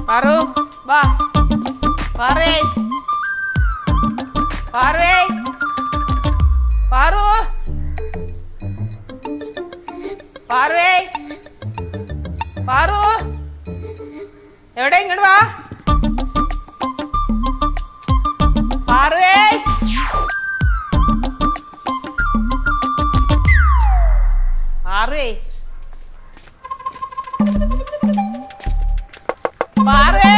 പാറു വാ പാറേ പാറേ പാറു പാറുവേ പാറു എവിടെ ഇങ്ങോട്ട് വാ പാറുവേ പാറുവേ പാറുവേ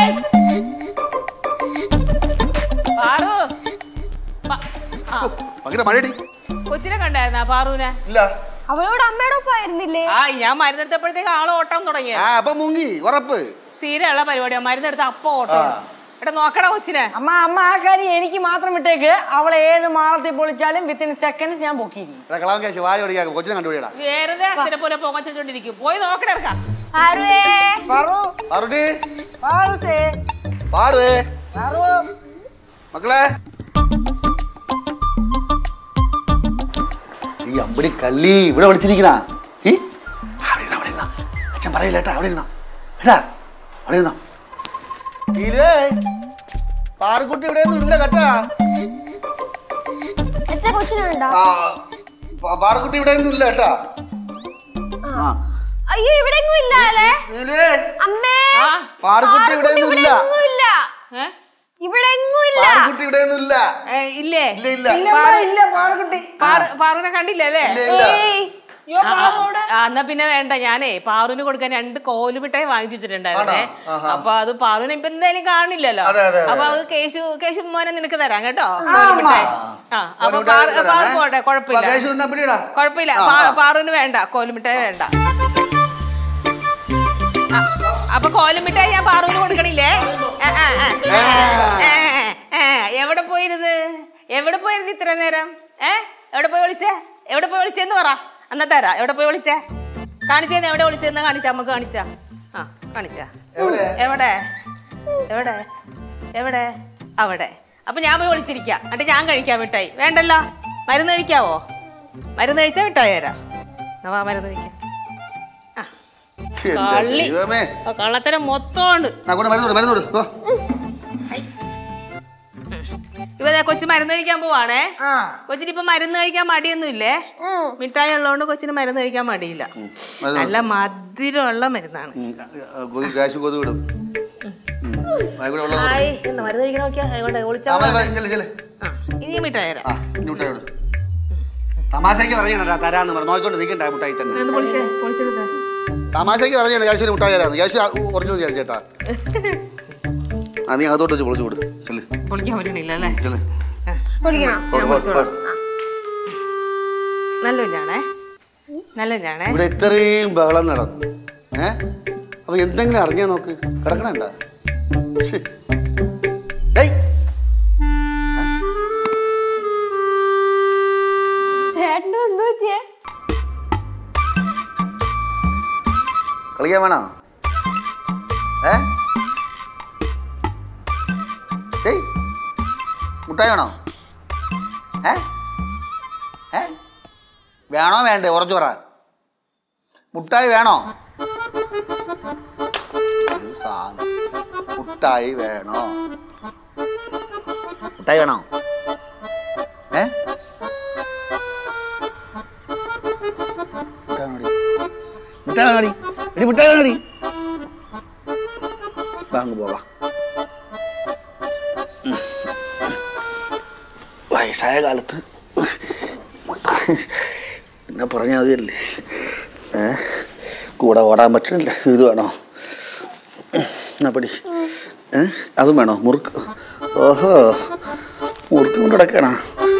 പാറു പ- ആ, ഭയങ്കര മഴയടി കൊച്ചിനെ കണ്ടായിരുന്നാ പാറുവിനെ ഇല്ല അവളോട് അമ്മയുടെ ഒപ്പം ആയിരുന്നില്ലേ ആ ഞാൻ മരുന്നെടുത്തപ്പോഴത്തേക്ക് ആള് ഓട്ടം തുടങ്ങിയ ആ അപ്പൊ മുങ്ങി ഉറപ്പ് സ്ഥിരമുള്ള പരിപാടിയാ മരുന്നെടുത്ത അപ്പൊ ഓട്ടം ആ. എടാ നോക്കടാ കൊച്ചിനെ അമ്മ അമ്മ ആ കാര്യം എനിക്ക് മാത്രം വിട്ടേക്ക് അവളെ ഏത് മാളത്തിൽ പൊളിച്ചാലും വിത്തിൻ സെക്കൻഡ്സ് ഞാൻ പൊക്കിയിരിക്കും എടാ കളവൻ കേശ് വായ ഒടിയാക്കും കൊച്ചിനെ കണ്ടുപിടിയടാ വെറുതെ അച്ഛനെ പോലെ പൊങ്ങച്ചോണ്ടിരിക്കും പോയി നോക്കണ ഇറക്കാം ആരുവേ പറു പാറുട്ടി പാറുസേ പാറുവേ പറു മക്കളെ ഈ അമ്പടി കള്ളി ഇവിടെ വിളിച്ചിരിക്കണ ഈ അവിടെ ഇരുന്നോ, അവിടെ ഇരുന്നോ. അച്ഛൻ പറയില്ല ഏട്ടാ അവിടെ ഇരുന്നോ ഏട്ടാ അവിടെ ഇരുന്നോ ഇല്ലേ പാറുക്കുട്ടി ഇവിടെ ഒന്നും ഇല്ല കേട്ടാ അച്ഛ കൊച്ചിനുണ്ടോ ആ പ- പാറുക്കുട്ടി ഇവിടെ ഒന്നും ഇല്ല കേട്ടാ ആ അയ്യോ ഇവിടെ എങ്ങും ഇല്ല അല്ലേ നീലേ, അമ്മേ ആ പാറുക്കുട്ടി ഇവിടെ ഒന്നും ഇവിടെ ഇല്ല എങ്ങും ഇല്ല ഏ? ഇവിടെ എങ്ങും ഇല്ല പാറുക്കുട്ടി ഇവിടെ ഒന്നും ഇല്ല ഏ, ഇല്ലേ ഇല്ല ഇല്ല ഇല്ലമ്മ ഇല്ല പാറുകുട്ടി പാറു- പാറുവിനെ കണ്ടില്ലല്ലേ ഇല്ല ഇല്ല ഏയ് അയ്യോ പാറോട് ആ, എന്നാ പിന്നെ വേണ്ട ഞാനേ പാറുവിന് കൊടുക്കാൻ രണ്ട് കോലുമിട്ടായി വാങ്ങിച്ചു വെച്ചിട്ടുണ്ടായിരുന്നേ ആണോ? ആഹാ. അപ്പൊ അത് പാറുവിനെ ഇപ്പൊ എന്തായാലും കാണില്ലല്ലോ അതെ, അതെ, അതെ. അപ്പൊ അത് കേശു കേശു മോനെ നിനക്ക് തരാം കേട്ടോ കോലുമിട്ടായി ആ അപ്പൊ കോലുമിഠായി പാറു തരാം, പാറു ഏ? പോട്ടെ കുഴപ്പമില്ല കേശു എന്നാ പിടിയെടാ. കുഴപ്പമില്ല ആ, പാ- ആ. പാറുവിന് വേണ്ട കോലുമിട്ടായി വേണ്ട ആ, അപ്പൊ കോലുമിട്ടായി ഞാൻ പാറുവിന് കൊടുക്കണില്ലേ ആ, ആ, ആ. ഏ, ഏ, എവിടെ പോയിരുന്ന് എവിടെ പോയിരുന്നു ഇത്ര നേരം ഏ എവിടെ പോയി വിളിച്ചേ എവിടെ പോയി വിളിച്ചെന്ന് പറ എന്നാ തരാ എവിടെ പോയി വിളിച്ചേ കാണിച്ചേന്ന് എവിടെ വിളിച്ചെന്ന് കാണിച്ചാ നമുക്ക് കാണിച്ചാ ആ കാണിച്ചാ എവിടെ? എവിടെ എവിടെ എവിടെ അവിടെ അപ്പൊ ഞാൻ പോയി വിളിച്ചിരിക്കാം എന്നിട്ട് ഞാൻ കഴിക്കാൻ മിഠായി വേണ്ടല്ലോ മരുന്ന് കഴിക്കാവോ മരുന്ന് കഴിച്ചാ മിഠായി തരാം എന്നാ വാ മരുന്ന് കഴിക്കാം ആ എന്റെ കള്ളി ദൈവമേ ആ, കള്ളത്തരം മൊത്തം ഉണ്ട് ആ, കൊണ്ട് മരുന്ന് കൊടു, മരുന്ന് കൊടു. പോ. ഇവ ദേ കൊച്ചു മരുന്ന് കഴിക്കാൻ പോവാണേ ആ കൊച്ചിന് ഇപ്പൊ മരുന്ന് കഴിക്കാൻ മടിയൊന്നും ഇല്ലേ മിഠായി ഉള്ളതുകൊണ്ട് കൊച്ചിന് മരുന്ന് കഴിക്കാൻ മടിയില്ല മരുന്ന് നല്ല മധുരമുള്ള മരുന്നാണ് ഉം, ആ, കൊതു കാശ് കൊതു വിടും ഉം. വായി കൂടെ വെള്ളം കൊടു. ഹായ് എന്ന് മരുന്ന് കഴിക്കണ നോക്കിയാ അതുകൊണ്ട് ആ, ഒളിച്ചാ മതി, മതി, ചെല്ല്, ചെല്ല്. ആ ഇനി മിഠായി തരാം ആ, ഇനി മുട്ടായി കൊടു. തമാശയ്ക്ക് പറയണ തരാന്ന് പറഞ്ഞു നോക്കിക്കൊണ്ട് നിൽക്കണ്ട മുട്ടായി തന്നെ ഒന്ന് പൊളിച്ചേ പൊളിച്ചെടുത്തേ തമാശയ്ക്ക് പറയണ ക്യാഷ് മുട്ടായി തരാന്ന് ക്യാഷ് കുറച്ചത് വിചാരിച്ചേട്ടാ ആ നീ അതോട്ട് വെച്ച് പൊളിച്ചു കൊടു ചെല്ല് പൊളിക്കാൻ പറ്റണില്ല അല്ലേ ചെല്ല് പൊളിക്കണം പോട്, പോട്, പോട്. നല്ല കുഞ്ഞാണേ നല്ല കുഞ്ഞാണേ ഇവിടെ ഇത്രയും ബഹളം നടന്നു ഏ അപ്പൊ എന്തെങ്കിലും അറിഞ്ഞാ നോക്ക് കിടക്കണണ്ട ശ്ശേ. ഡേയ് ചേട്ടന് എന്തോ പറ്റിയേ കളിക്കാൻ വേണോ ഏ ഡേയ് മുട്ടായി വേണോ ഏ ഏ വേണോ വേണ്ടേ ഉറച്ചു പറ മുട്ടായി വേണോ ഇത് സാധനം മുട്ടായി വേണോ മുട്ടായി വേണോ ഏ മുട്ടായി വേണോടി മുട്ടായി വേണോടി എടി മുട്ടായി വേണോടി വാങ്ങ് പോവാ വയസ്സായ കാലത്ത് എന്നെ പറഞ്ഞാൽ മതിയല്ലേ ഏ കൂടെ ഓടാൻ പറ്റണില്ല ഇത് വേണോ എന്നാ പടി ഏ അതും വേണോ മുറുക്ക് ഓഹോ മുറുക്ക് കൊണ്ട് കിടക്കണ